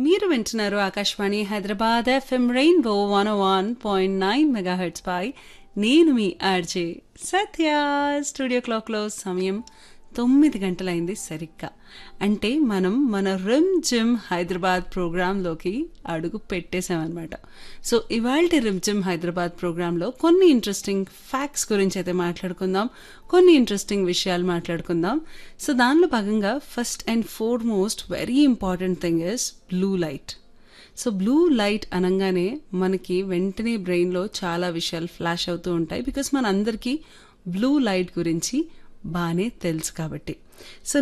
మీరు వింటున్నారు Akashvani Hyderabad FM rainbow one one point nine megahertz పై నేను మీ ఆర్జే సత్య స్టూడియో క్లాక్లో సమయం తొమ్మిది గంటలైంది సరిగ్గా అంటే మనం మన రిమ్ జిమ్ హైదరాబాద్ ప్రోగ్రాంలోకి అడుగు పెట్టేశామన్నమాట సో ఇవాళ రిమ్ జిమ్ హైదరాబాద్ ప్రోగ్రాంలో కొన్ని ఇంట్రెస్టింగ్ ఫ్యాక్ట్స్ గురించి అయితే మాట్లాడుకుందాం కొన్ని ఇంట్రెస్టింగ్ విషయాలు మాట్లాడుకుందాం సో దానిలో భాగంగా first and foremost very important thing is blue light so blue light అనగానే మనకి వెంటనే బ్రెయిన్లో చాలా విషయాలు ఫ్లాష్ అవుతూ ఉంటాయి బికాస్ మన అందరికీ బ్లూ లైట్ గురించి బాగానే తెలుసు కాబట్టి సో